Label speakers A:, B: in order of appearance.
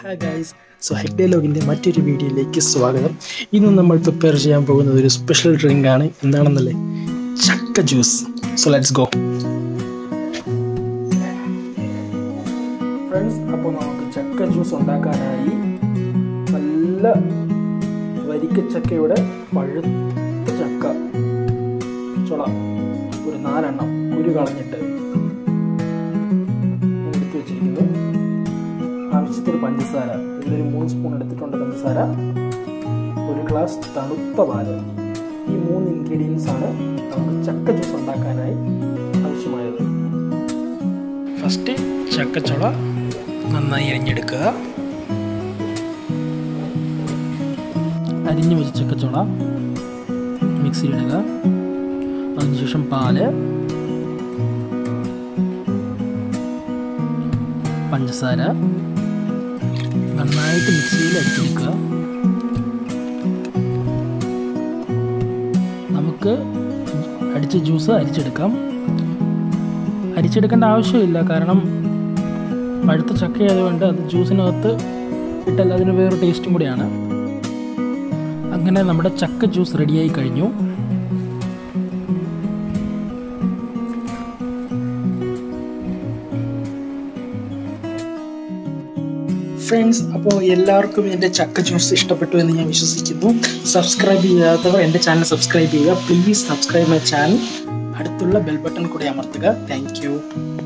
A: hi guys so head ഡയലോഗിൻ്റെ മറ്റൊരു വീഡിയോയിലേക്ക് സ്വാഗതം ഇന്ന് നമ്മൾ പ്രിപ്പയർ ചെയ്യാൻ പോകുന്നത് ഒരു സ്പെഷ്യൽ ഡ്രിങ്ക് ആണ് എന്താണെന്നല്ലേ ചക്ക juice so let's go friends അപ്പോൾ നമുക്ക് ചക്ക ജ്യൂസ് ഉണ്ടാക്കാനായി നല്ല വരിക്കച്ചക്കയുടെ പഴുത്ത ചക്ക ചുള ഒരു നാലെണ്ണം കുരു കളഞ്ഞിട്ട് ഞാൻ എടുത്തു വെച്ചിരിക്കുന്നു ആവശ്യത്തിന് പഞ്ചസാര ഇതിലൊരു മൂന്ന് സ്പൂൺ എടുത്തിട്ടുണ്ട് പഞ്ചസാര ഒരു ഗ്ലാസ് തണുത്ത പാല് ഈ മൂന്ന് ഇൻഗ്രീഡിയൻസ് ആണ് നമുക്ക് ചക്ക ജ്യൂസ് ഉണ്ടാക്കാനായി ആവശ്യമായത് ഫസ്റ്റ് ചക്കച്ചുള നന്നായി അരിഞ്ഞെടുക്കുക അരിഞ്ഞു വെച്ച ചക്കച്ചുള മിക്സിയിലിടുക അതിനുശേഷം പാല് പഞ്ചസാര നന്നായിട്ട് മിക്സിയിൽ അടിച്ചെടുക്കുക നമുക്ക് അടിച്ച ജ്യൂസ് അരിച്ചെടുക്കാം അരിച്ചെടുക്കേണ്ട ആവശ്യമില്ല കാരണം പഴുത്ത ചക്ക ആയതുകൊണ്ട് അത് ജ്യൂസിനകത്ത് ഇട്ടാൽ അതിന് വേറൊരു ടേസ്റ്റും കൂടിയാണ് അങ്ങനെ നമ്മുടെ ചക്ക ജ്യൂസ് റെഡിയായി കഴിഞ്ഞു ഫ്രണ്ട്സ് അപ്പോൾ എല്ലാവർക്കും എൻ്റെ ചക്ക ജ്യൂസ് ഇഷ്ടപ്പെട്ടു എന്ന് ഞാൻ വിശ്വസിക്കുന്നു സബ്സ്ക്രൈബ് ചെയ്യാത്തവർ എൻ്റെ ചാനൽ സബ്സ്ക്രൈബ് ചെയ്യുക പ്ലീസ് സബ്സ്ക്രൈബ് മൈ ചാനൽ അടുത്തുള്ള ബെൽ ബട്ടൺ കൂടി അമർത്തുക താങ്ക്